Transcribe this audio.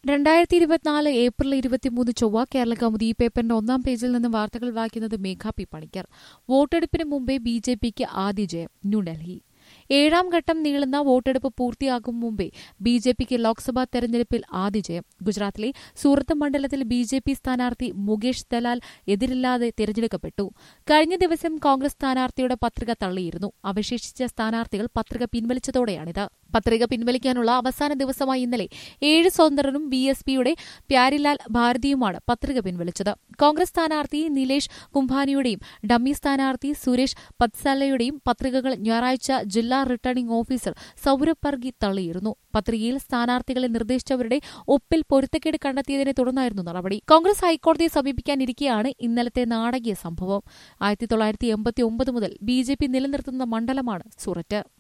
രണ്ടായിരത്തി ഇരുപത്തിനാല് ഏപ്രിൽ ഇരുപത്തിമൂന്ന് ചൊവ്വ കേരള കൗമുദി ഈ പേപ്പറിന്റെ ഒന്നാം പേജിൽ നിന്ന് വാർത്തകൾ വായിക്കുന്നത് മേഘ പി പണിക്കർ വോട്ടെടുപ്പിന് മുമ്പേ ബി ജെ പിക്ക് ആദ്യ ജയം ന്യൂഡൽഹി ഏഴാം ഘട്ടം നീളുന്ന വോട്ടെടുപ്പ് പൂർത്തിയാകും മുമ്പേ ബി ജെ പിക്ക് ലോക്സഭാ തെരഞ്ഞെടുപ്പിൽ ആദ്യ ജയം ഗുജറാത്തിലെ സൂറത്ത് മണ്ഡലത്തിൽ ബി ജെ പി സ്ഥാനാർത്ഥി മുകേഷ് ദലാൽ എതിരില്ലാതെ തിരഞ്ഞെടുക്കപ്പെട്ടു കഴിഞ്ഞ ദിവസം കോൺഗ്രസ് സ്ഥാനാർത്ഥിയുടെ പത്രിക തള്ളിയിരുന്നു അവശേഷിച്ച സ്ഥാനാർത്ഥികൾ പത്രിക പിൻവലിച്ചതോടെയാണിത് പത്രിക പിൻവലിക്കാനുള്ള അവസാന ദിവസമായി ഇന്നലെ ഏഴ് സ്വതന്ത്രനും ബി എസ് പിയുടെ പ്യാരിലാൽ ഭാരതിയുമാണ് പത്രിക പിൻവലിച്ചത് കോൺഗ്രസ് സ്ഥാനാർത്ഥി നിലേഷ് കുംഭാനിയുടെയും ഡമ്മി സ്ഥാനാർത്ഥി സുരേഷ് പത്സാലയുടെയും പത്രികകൾ ഞായറാഴ്ച ജില്ലാ റിട്ടേണിംഗ് ഓഫീസർ സൌരഭ് പർഗി തള്ളിയിരുന്നു പത്രികയിൽ സ്ഥാനാർത്ഥികളെ നിർദ്ദേശിച്ചവരുടെ ഒപ്പിൽ പൊരുത്തക്കേട് കണ്ടെത്തിയതിനെ തുടർന്നായിരുന്നു നടപടി കോൺഗ്രസ് ഹൈക്കോടതിയെ സമീപിക്കാനിരിക്കെയാണ് ഇന്നലത്തെ നാടകീയ സംഭവം ആയിരത്തി തൊള്ളായിരത്തി എൺപത്തി ഒമ്പത് മുതൽ ബി ജെ പി നിലനിർത്തുന്ന മണ്ഡലമാണ് സൂററ്റ്